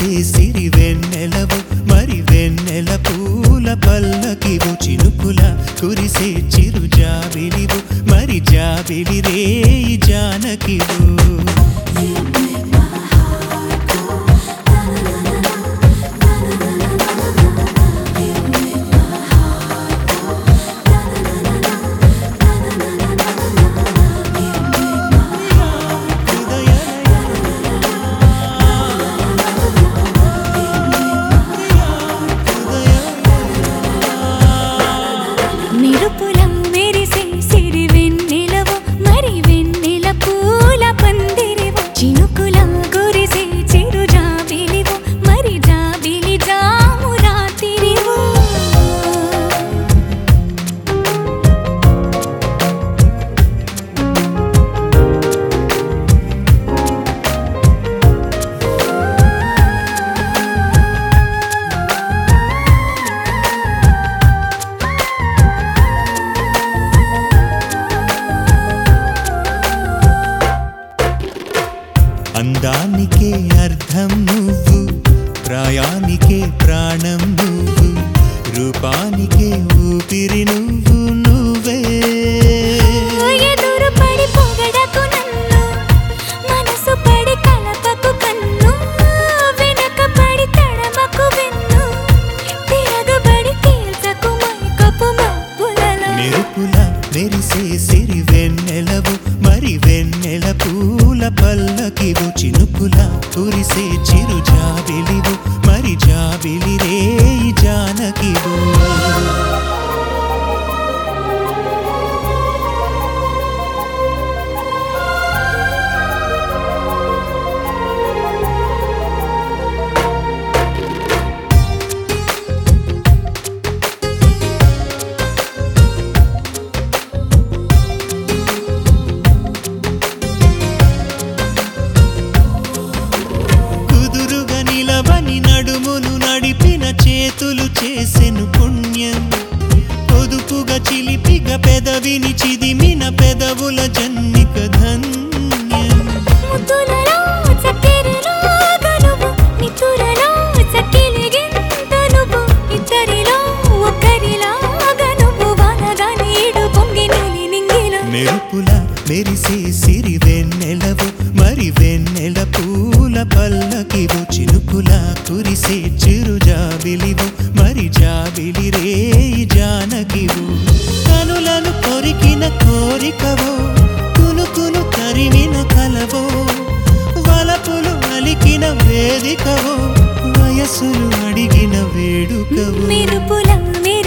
సిరి వెన్నెలవు మరి వెన్నెల పూల పల్లకివు చినుకుల కురిసే చిరు జాబిలివు మరి జాబిలి రేయి జానకివు నిరుపులం మెరిసే సిరి వెన్నెలవు మరి వెన్నెల పూల పందిరివు చినుకులం కురిసే చిరు జాబిలివు మరి జాబిలి జాము రాతిరివు అందానికే అర్థం నువ్వు ప్రాయానికే ప్రాణం నువ్వు రూపానికే ఊపిరి నువ్వు నువ్వే ఎదురు పడి పొగడకు నన్ను మనసు పడి కలపకు కన్ను వెనక పడి తడమకు వెన్ను తిరగబడి తీర్చకు మైకపు మబ్బులలో మెరుపుల మెరిసే సిరి వెన్నెలవు మరి వెన్నెల పూల పల్లకివు చినుకుల కురిసే చిరు జాబిలివు మరి జాబిలి రేయి జానకివు కుదురుగా నిలవని నడుమును నడిపిన చేతులు చేసెను పుణ్యం పొదుపుగా చిలిపిగా పెదవిని చిదిమిన పెదవుల జన్నిక ధన్యం ముద్దులలో చక్కెరలో గనువు నితురలో చక్కిలిగింత నువ్వు ఇద్దరిలో ఒక్కరిలాగా నువ్వు వానగా నీడు పొంగి నీలి నింగిలో మెరుపుల మెరిసే సిరి వెన్నెలవు మరి వెన్నెల పూల పల్లకివు చినుకుల కురిసే చిరు జాబిలివు మరి జాబిలి రేయి జానకివు కనులను కొరికిన కోరికవో కునుకును తరిమిన కలవో వలపులు అలికిన వేదికవో వయసులు అడిగిన వేడుకవో మెరుపుల